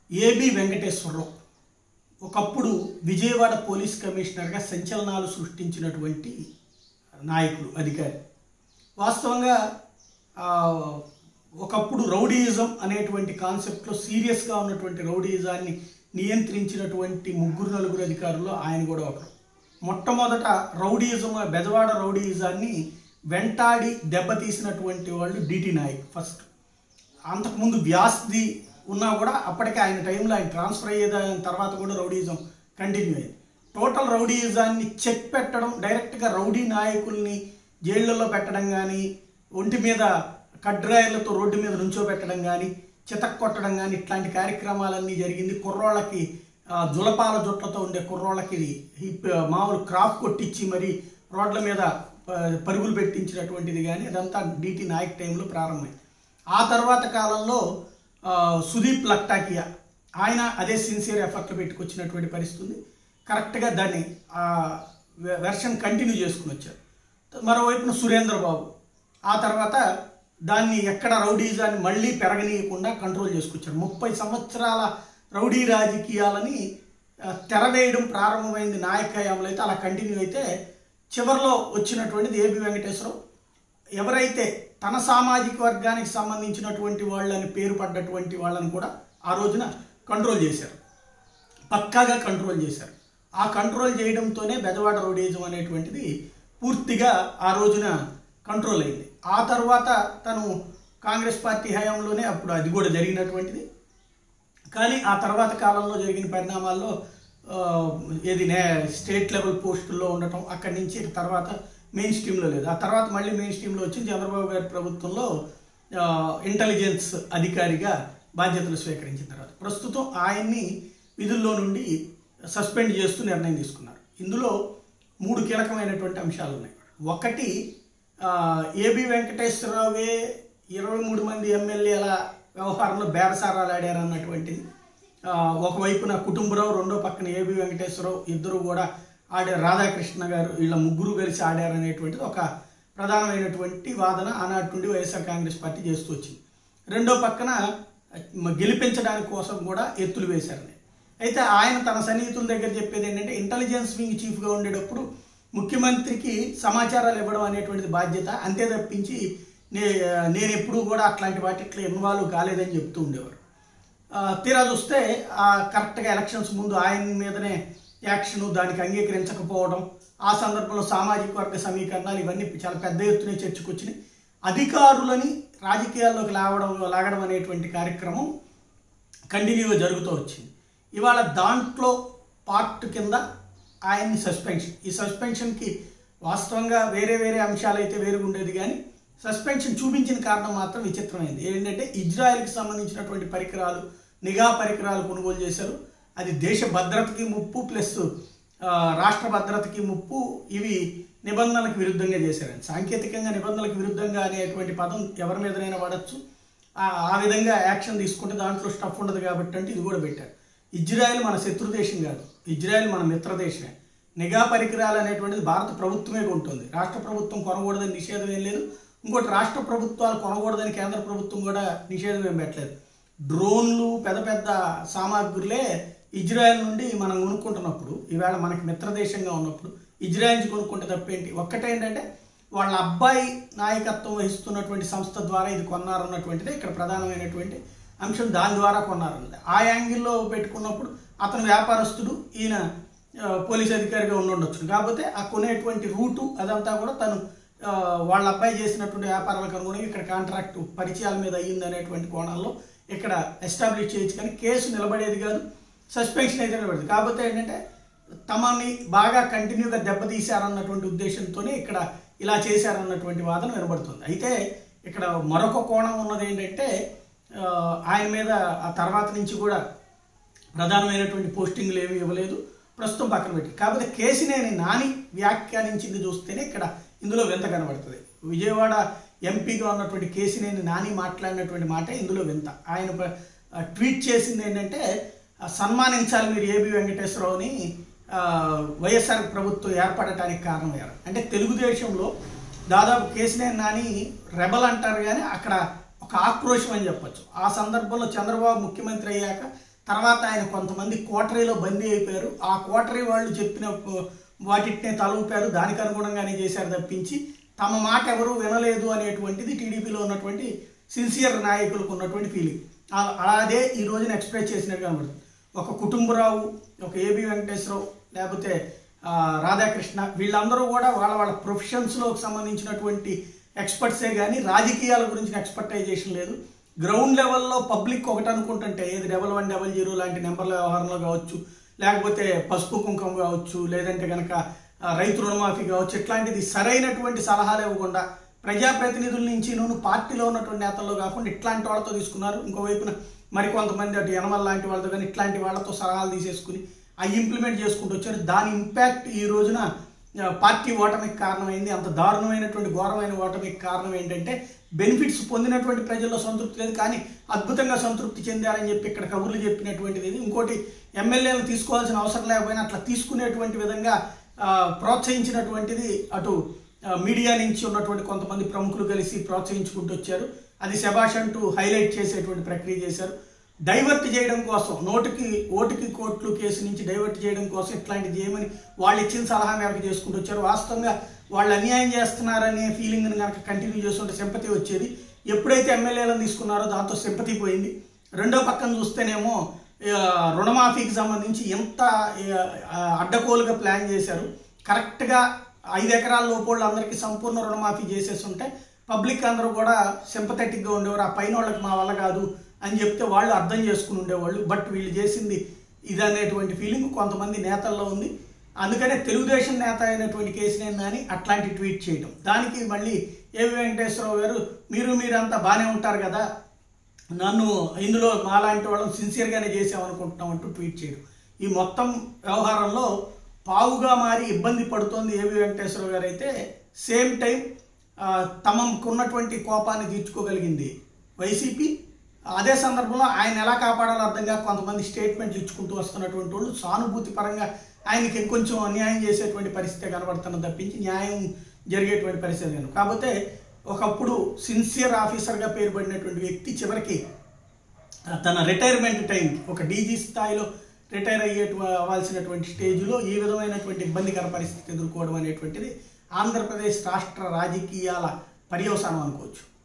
AB Venkateswararao ఒకప్పుడు Vijayawada police కమిషనర్గా సంచలనాలు సృష్టించినటువంటి నాయకుడు అధికారి వాస్తవంగా ఆ, ఒకప్పుడు రౌడీయిజం అనేటువంటి కాన్సెప్ట్లో సీరియస్గా ఉన్నటువంటి రౌడీయిజాన్ని నియంత్రించినటువంటి ముగ్గురు నలుగురు అధికారుల్లో ఆయన కూడా ఒకరు మొట్టమొదట రౌడీయిజం బెజవాడ రౌడీయిజాన్ని వెంటాడి దెబ్బతీసినటువంటి వాళ్ళు డిటి నాయక్ ఫస్ట్ అంతకుముందు వ్యాస్ది ఉన్నా కూడా అప్పటికే ఆయన టైంలో ఆయన ట్రాన్స్ఫర్ అయ్యేదాని తర్వాత కూడా రౌడీయిజం కంటిన్యూ అయింది టోటల్ రౌడీయిజాన్ని చెక్ పెట్టడం డైరెక్ట్గా రౌడీ నాయకుల్ని జైళ్ళల్లో పెట్టడం కానీ ఒంటి మీద కడ్రాయర్లతో రోడ్డు మీద నుంచోబెట్టడం కానీ చితక్ కొట్టడం కానీ ఇట్లాంటి కార్యక్రమాలన్నీ జరిగింది కుర్రోళ్ళకి ఆ, జులపాల జుట్లతో ఉండే కుర్రోళ్ళకి హిప్ మామూలు క్రాఫ్ కొట్టించి మరి రోడ్ల మీద ప- పరుగులు పెట్టించినటువంటిది కానీ అదంతా డిటి నాయక్ టైంలో ప్రారంభమైంది ఆ తర్వాత కాలంలో ఆ, సుదీప్ లక్టాకియా ఆయన అదే సిన్సియర్ ఎఫర్ట్లు పెట్టుకొచ్చినటువంటి పరిస్థితి ఉంది కరెక్ట్గా దాన్ని ఆ వెర్షన్ కంటిన్యూ చేసుకుని వచ్చారు మరోవైపున సురేంద్ర బాబు ఆ తర్వాత దాన్ని ఎక్కడ రౌడీజాన్ని మళ్ళీ పెరగనీయకుండా కంట్రోల్ చేసుకొచ్చారు ముప్పై సంవత్సరాల రౌడీ రాజకీయాలని ఆ, తెరవేయడం ప్రారంభమైంది నాయకయాంలో అయితే అలా కంటిన్యూ అయితే చివరిలో వచ్చినటువంటిది ఏబి వెంకటేశ్వరరావు ఎవరైతే తన సామాజిక వర్గానికి సంబంధించినటువంటి వాళ్ళని పేరు పడ్డటువంటి వాళ్ళని కూడా ఆ రోజున కంట్రోల్ చేశారు పక్కాగా కంట్రోల్ చేశారు ఆ కంట్రోల్ చేయడంతోనే బెజవాడ రౌడీజం అనేటువంటిది పూర్తిగా ఆ రోజున కంట్రోల్ అయింది ఆ తర్వాత తను కాంగ్రెస్ పార్టీ హయాంలోనే అప్పుడు అది కూడా జరిగినటువంటిది కానీ ఆ తర్వాత కాలంలో జరిగిన పరిణామాల్లో ఆ, ఏది నే స్టేట్ లెవెల్ పోస్టుల్లో ఉండటం అక్కడి నుంచి ఇక తర్వాత మెయిన్ స్ట్రీమ్లో లేదు ఆ తర్వాత మళ్ళీ మెయిన్ స్ట్రీమ్లో వచ్చి చంద్రబాబు గారి ప్రభుత్వంలో ఆ, ఇంటెలిజెన్స్ అధికారిగా బాధ్యతలు స్వీకరించిన తర్వాత ప్రస్తుతం ఆయన్ని విధుల్లో నుండి సస్పెండ్ చేస్తూ నిర్ణయం తీసుకున్నారు ఇందులో మూడు కీలకమైనటువంటి అంశాలు ఉన్నాయి ఒకటి ఆ, ఏబి వెంకటేశ్వరరావే ఇరవై మూడు మంది ఎమ్మెల్యేల వ్యవహారంలో బేరసారాలు ఆడారు అన్నటువంటిది ఆ, ఒకవైపున కుటుంబరావు రెండో పక్కన ఏబి వెంకటేశ్వరరావు ఇద్దరు కూడా ఆడే రాధాకృష్ణ గారు వీళ్ళ ముగ్గురు కలిసి ఆడారు అనేటువంటిది ఒక ప్రధానమైనటువంటి వాదన ఆనాటి నుండి వైఎస్ఆర్ కాంగ్రెస్ పార్టీ చేస్తూ వచ్చింది రెండో పక్కన మ- గెలిపించడానికి కోసం కూడా ఎత్తులు వేశారని అయితే ఆయన తన సన్నిహితుల దగ్గర చెప్పేది ఏంటంటే ఇంటెలిజెన్స్ వింగ్ చీఫ్గా ఉండేటప్పుడు ముఖ్యమంత్రికి సమాచారాలు ఇవ్వడం అనేటువంటిది బాధ్యత అంతే తప్పించి నే నేను ఎప్పుడూ కూడా అట్లాంటి వాటిట్లో ఇన్వాల్వ్ కాలేదని చెప్తూ ఉండేవారు ఆ, తీరా చూస్తే ఆ కరెక్ట్గా ఎలక్షన్స్ ముందు ఆయన మీదనే యాక్షన్ దానికి అంగీకరించకపోవడం ఆ సందర్భంలో సామాజిక వర్గ సమీకరణాలు ఇవన్నీ చాలా పెద్ద ఎత్తున చర్చకు వచ్చినాయి అధికారులని రాజకీయాల్లోకి లాగడం లాగడం అనేటువంటి కార్యక్రమం కంటిన్యూగా జరుగుతూ వచ్చింది ఇవాళ దాంట్లో పార్ట్ కింద ఆయన్ని సస్పెన్షన్ ఈ సస్పెన్షన్కి వాస్తవంగా వేరే వేరే అంశాలు అయితే వేరుగా ఉండేది కానీ సస్పెన్షన్ చూపించిన కారణం మాత్రం విచిత్రమైంది ఏంటంటే ఇజ్రాయెల్కి సంబంధించినటువంటి పరికరాలు నిఘా పరికరాలు కొనుగోలు చేశారు అది దేశ భద్రతకి ముప్పు ప్లస్ ఆ, రాష్ట్ర భద్రతకి ముప్పు ఇవి నిబంధనలకు విరుద్ధంగా చేశారండి సాంకేతికంగా నిబంధనలకు విరుద్ధంగా అనేటువంటి పదం ఎవరి మీదనైనా వాడచ్చు ఆ ఆ విధంగా యాక్షన్ తీసుకుంటే దాంట్లో స్టఫ్ ఉండదు కాబట్టి అంటే ఇది కూడా పెట్టారు ఇజ్రాయెల్ మన శత్రు దేశం కాదు ఇజ్రాయెల్ మన మిత్ర దేశమే నిఘా పరికరాలు అనేటువంటిది భారత ప్రభుత్వమే కొంటుంది రాష్ట్ర ప్రభుత్వం కొనకూడదని నిషేధం ఏం లేదు ఇంకోటి రాష్ట్ర ప్రభుత్వాలు కొనకూడదని కేంద్ర ప్రభుత్వం కూడా నిషేధం ఏం పెట్టలేదు డ్రోన్లు పెద్ద పెద్ద సామాగ్రులే ఇజ్రాయెల్ నుండి మనం కొనుక్కుంటున్నప్పుడు ఈవేళ మనకి మిత్రదేశంగా ఉన్నప్పుడు ఇజ్రాయెల్ నుంచి కొనుక్కుంటే తప్పేంటి ఒక్కటేంటంటే వాళ్ళ అబ్బాయి నాయకత్వం వహిస్తున్నటువంటి సంస్థ ద్వారా ఇది కొన్నారన్నటువంటిదే ఇక్కడ ప్రధానమైనటువంటి అంశం దాని ద్వారా కొన్నారన్నది ఆ యాంగిల్లో పెట్టుకున్నప్పుడు అతను వ్యాపారస్తుడు ఈయన ఆ, పోలీస్ అధికారిగా ఉండి ఉండొచ్చు కాకపోతే ఆ కొనేటువంటి రూటు అదంతా కూడా తను ఆ, వాళ్ళ అబ్బాయి చేసినటువంటి వ్యాపారాలకు అనుగుణంగా ఇక్కడ కాంట్రాక్ట్ పరిచయాల మీద అయ్యింది అనేటువంటి కోణాల్లో ఇక్కడ ఎస్టాబ్లిష్ చేయొచ్చు కానీ కేసు నిలబడేది కాదు సస్పెన్షన్ అయితే నిలబడేది కాకపోతే ఏంటంటే తమని బాగా కంటిన్యూగా దెబ్బతీశారన్నటువంటి ఉద్దేశంతోనే ఇక్కడ ఇలా చేశారన్నటువంటి వాదన వినబడుతుంది అయితే ఇక్కడ మరొక కోణం ఉన్నది ఏంటంటే ఆ, ఆయన మీద ఆ తర్వాత నుంచి కూడా ప్రధానమైనటువంటి పోస్టింగ్లు ఏమీ ఇవ్వలేదు ప్రస్తుతం పక్కన పెట్టి కాకపోతే కేసినేని నాని వ్యాఖ్యానించింది చూస్తేనే ఇక్కడ ఇందులో వింత కనబడుతుంది విజయవాడ ఎంపీగా ఉన్నటువంటి కేసినేని నాని మాట్లాడినటువంటి మాట ఇందులో వింత ఆయన ప- ఆ, ట్వీట్ చేసింది ఏంటంటే ఆ, సన్మానించాలి మీరు ఏబి వెంకటేశ్వరరావుని ఆ, వైఎస్ఆర్ ప్రభుత్వం ఏర్పడటానికి కారణం ఎవరు అంటే తెలుగుదేశంలో దాదాపు కేసినేని నాని రెబల్ అంటారు కానీ అక్కడ ఒక ఆక్రోశం అని చెప్పొచ్చు ఆ సందర్భంలో చంద్రబాబు ముఖ్యమంత్రి అయ్యాక తర్వాత ఆయన కొంతమంది కోటరీలో బందీ అయిపోయారు ఆ కోటరీ వాళ్ళు చెప్పిన ప- వాటినే తలూపారు దానికి అనుగుణంగానే చేశారు తప్పించి తమ మాట ఎవరు వినలేదు అనేటువంటిది టీడీపీలో ఉన్నటువంటి సిన్సియర్ నాయకులకు ఉన్నటువంటి ఫీలింగ్ ఆ- అదే ఈ రోజున ఎక్స్ప్రెస్ చేసినట్టు కనబడుతుంది ఒక కుటుంబరావు ఒక ఏబి వెంకటేశ్వరరావు లేకపోతే ఆ, రాధాకృష్ణ వీళ్ళందరూ కూడా వాళ్ళ వాళ్ళ ప్రొఫెషన్స్లో సంబంధించినటువంటి ఎక్స్పర్ట్సే కానీ రాజకీయాల గురించిన ఎక్స్పర్టైజేషన్ లేదు గ్రౌండ్ లెవెల్లో పబ్లిక్ ఒకటి అనుకుంటుంటే ఏది డబల్ వన్ డబల్ జీరో లాంటి నెంబర్ల వ్యవహారంలో కావచ్చు లేకపోతే పసుపు కుంకుమ కావచ్చు లేదంటే కనుక ఆ, రైతు రుణమాఫీ కావచ్చు ఇట్లాంటిది సరైనటువంటి సలహాలు ఇవ్వకుండా ప్రజాప్రతినిధుల నుంచి నూనె పార్టీలో ఉన్నటువంటి నేతల్లో కాకుండా ఇట్లాంటి వాళ్ళతో తీసుకున్నారు ఇంకోవైపున మరికొంతమంది అటు యనమల లాంటి వాళ్ళతో కానీ ఇట్లాంటి వాళ్ళతో సలహాలు తీసేసుకుని అవి ఇంప్లిమెంట్ చేసుకుంటూ వచ్చారు దాని ఇంపాక్ట్ ఈ రోజున ఆ, పార్టీ ఓటమికి కారణమైంది అంత దారుణమైనటువంటి ఘోరమైన ఓటమికి కారణం ఏంటంటే బెనిఫిట్స్ పొందినటువంటి ప్రజల్లో సంతృప్తి లేదు కానీ అద్భుతంగా సంతృప్తి చెందారని చెప్పి ఇక్కడ కబుర్లు చెప్పినటువంటిది ఇది ఇంకోటి ఎమ్మెల్యేలు తీసుకోవాల్సిన అవసరం లేకపోయినా అట్లా తీసుకునేటువంటి విధంగా ఆ, ప్రోత్సహించినటువంటిది అటు ఆ, మీడియా నుంచి ఉన్నటువంటి కొంతమంది ప్రముఖులు కలిసి ప్రోత్సహించుకుంటూ వచ్చారు అది శబాష్ అంటూ హైలైట్ చేసేటువంటి ప్రక్రియ చేశారు డైవర్ట్ చేయడం కోసం నోటికి ఓటుకి కోట్లు కేసు నుంచి డైవర్ట్ చేయడం కోసం ఇట్లాంటిది చేయమని వాళ్ళు ఇచ్చిన సలహా మేరకు చేసుకుంటూ వచ్చారు వాస్తవంగా వాళ్ళు అన్యాయం చేస్తున్నారనే ఫీలింగ్ని కనుక కంటిన్యూ చేస్తుంటే సింపతి వచ్చేది ఎప్పుడైతే ఎమ్మెల్యేలను తీసుకున్నారో దాంతో సింపతి పోయింది రెండో పక్కన చూస్తేనేమో ఆ, రుణమాఫీకి సంబంధించి ఎంత ఆ, అడ్డగోలుగా ప్లాన్ చేశారు కరెక్ట్గా ఐదు ఎకరాల లోపోళ్ళు అందరికీ సంపూర్ణ రుణమాఫీ చేసేసి ఉంటే పబ్లిక్ అందరూ కూడా సింపథెటిక్గా ఉండేవారు ఆ పైన వాళ్ళకి మా వల్ల కాదు అని చెప్తే వాళ్ళు అర్థం చేసుకుని ఉండేవాళ్ళు బట్ వీళ్ళు చేసింది ఇది అనేటువంటి ఫీలింగ్ కొంతమంది నేతల్లో ఉంది అందుకనే తెలుగుదేశం నేత అయినటువంటి కేసీఆర్ నాని అట్లాంటి ట్వీట్ చేయడం దానికి మళ్ళీ ఏవి వెంకటేశ్వరరావు గారు మీరు మీరంతా బాగానే ఉంటారు కదా నన్ను ఇందులో మాలాంటి వాళ్ళని సిన్సియర్గానే చేసామనుకుంటున్నాం అంటూ ట్వీట్ చేయడం ఈ మొత్తం వ్యవహారంలో పావుగా మారి ఇబ్బంది పడుతోంది ఏవి వెంకటేశ్వర గారు అయితే సేమ్ టైం తమకున్నటువంటి కోపాన్ని తీర్చుకోగలిగింది వైసీపీ అదే సందర్భంలో ఆయన ఎలా కాపాడాలో అర్థం కాక కొంతమంది స్టేట్మెంట్లు ఇచ్చుకుంటూ వస్తున్నటువంటి వాళ్ళు సానుభూతి పరంగా ఆయనకి ఇంకొంచెం అన్యాయం చేసేటువంటి పరిస్థితి కనబడుతున్న తప్పించి న్యాయం జరిగేటువంటి పరిస్థితి కనుక కాకపోతే ఒకప్పుడు సిన్సియర్ ఆఫీసర్గా పేరు పడినటువంటి వ్యక్తి చివరికి తన రిటైర్మెంట్ టైం ఒక డీజీ స్థాయిలో రిటైర్ అయ్యే అవ్వాల్సినటువంటి స్టేజ్లో ఈ విధమైనటువంటి ఇబ్బందికర పరిస్థితి ఎదుర్కోవడం అనేటువంటిది ఆంధ్రప్రదేశ్ రాష్ట్ర రాజకీయాల పర్యవసానం అనుకోవచ్చు